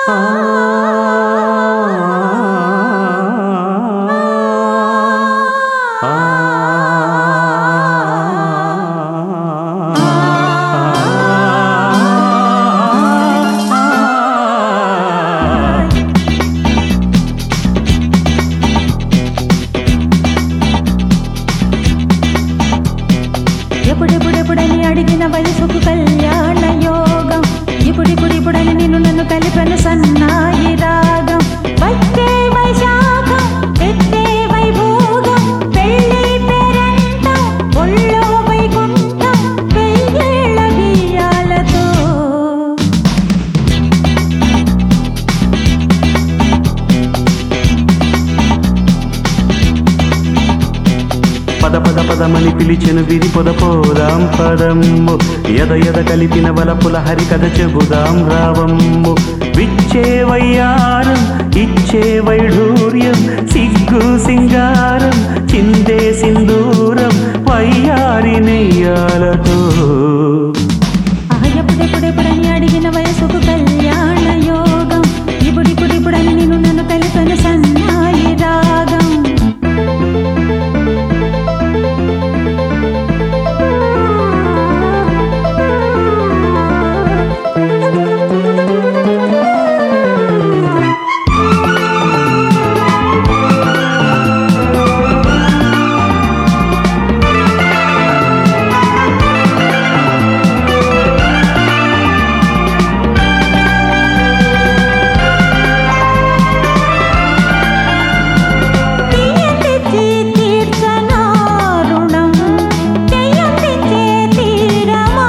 ఎప్పుడెప్పుడెప్పుడని అడిగిన వయసుకు కళ్యాణ యోగం ఇప్పుడిప్పుడిప్పుడని నిన్ను నన్ను కలిపెను సన్నాయి రాగం వచ్చే వైశాఖం ఎత్తే వైభోగం పెళ్ళి పేరంటం ఒళ్ళో వైకుంఠం వెయ్యేళ్ళ బియ్యాలతో పద పద పదమని పిలిచెను విరి పొద పోదాం పదమ్ము ఎద ఎద కలిపిన వలపుల హరి కథ చెబుదాం రావమ్ము విచ్చే వయ్యారం ఇచ్చే వైఢూర్యం సిగ్గు సింగారం చిందే సింధూరం వయ్యారి నెయ్యాలతో ఆ ఎప్పుడెప్పుడెప్పుడని అడిగిన వయసుకు కళ్యాణ యోగం ఇప్పుడిప్పుడిప్పుడని నిన్ను నన్ను కలిపెను సన్నాయి రాగం తీయతిచ్చి తీర్చనా రుణం చెయ్యందించే తీరమా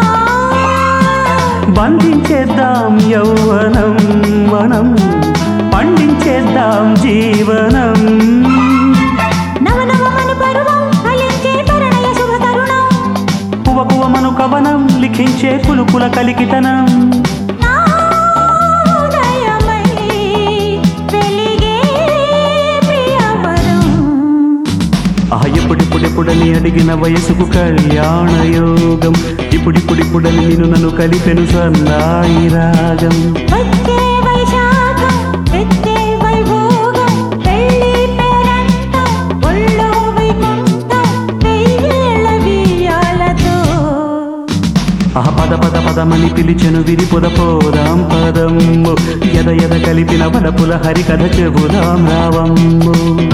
బంధించేద్దాం యౌవనం మనం పండించేద్దాం జీవనం నవనవమను పరువం ఫలించే పరిణయ శుభ తరుణం కువకువమను కవనం లిఖించే కులుకుల కలికితనం నాదయమై వెలిగే ప్రియవరం ఆ ఎప్పుడిప్పుడెప్పుడని అడిగిన వయసుకు కళ్యాణ యోగం ఇప్పుడిప్పుడిప్పుడని నేను నన్ను కలిపెను సన్నాయి రాగం వచ్చే వైశాఖం ఎత్తే వైభోగం పెళ్ళి పేరంటం ఒళ్ళో వైకుంఠం వెయ్యేళ్ళ బియ్యాలతో ఆ పద పద పదమని పిలిచెను విరి పొద పోదాం పదమ్ము ఎద ఎద కలిపిన వలపుల హరి కథ చెబుదాం రావమ్ము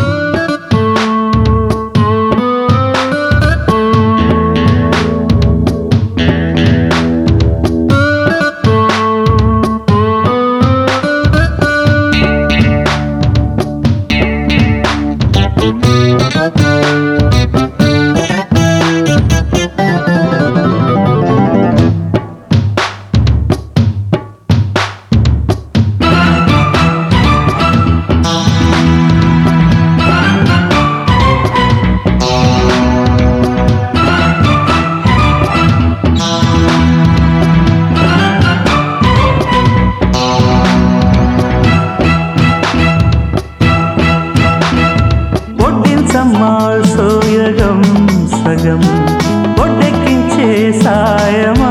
ఒడ్డించమ్మా సోయగం సగం ఒడ్డెక్కించే సాయమా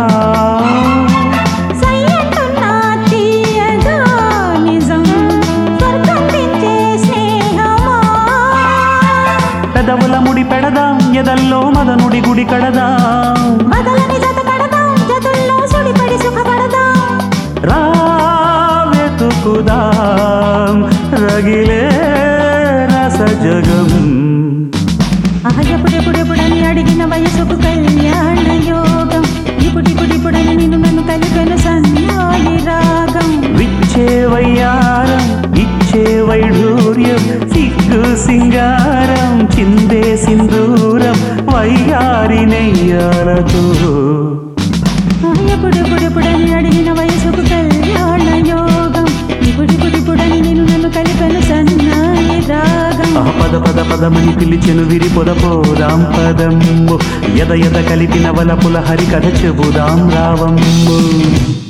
సయ్యంటున్నా తీయగా నిజం స్వర్గం తెచ్చే స్నేహమా పెదవుల ముడి పెడదాం ఎదల్లో మదనుడి గుడి కడదాం మదలని జత కడదాం జతుల్లో సుడిపడి సుఖపడదాం రావెతుకుదాం రగిలే రస జగం ఆ ఎప్పుడెప్పుడెప్పుడని అడిగిన వయసుకు కళ్యాణ యోగం ఇప్పుడిప్పుడిప్పుడని నిన్ను నన్ను కలిపెను సన్నాయి రాగం విచ్చే వయ్యారం ఇచ్చే వైఢూర్యం సిగ్గు సింగారం చిందే సింధూరం వయ్యారి నెయ్యాలతో ఆ ఎప్పుడెప్పుడెప్పుడని అడిగిన వయసుకు కళ్యాణ యోగం ఇప్పుడిప్పుడిప్పుడని నిన్ను నన్ను కలిపెను సన్నాయి రాగం ఆ పద పద పదమని పిలిచెను విరి పొద పోదాం పదమ్ము ఎద ఎద కలిపిన వలపుల హరి కథ చెబుదాం రావమ్ము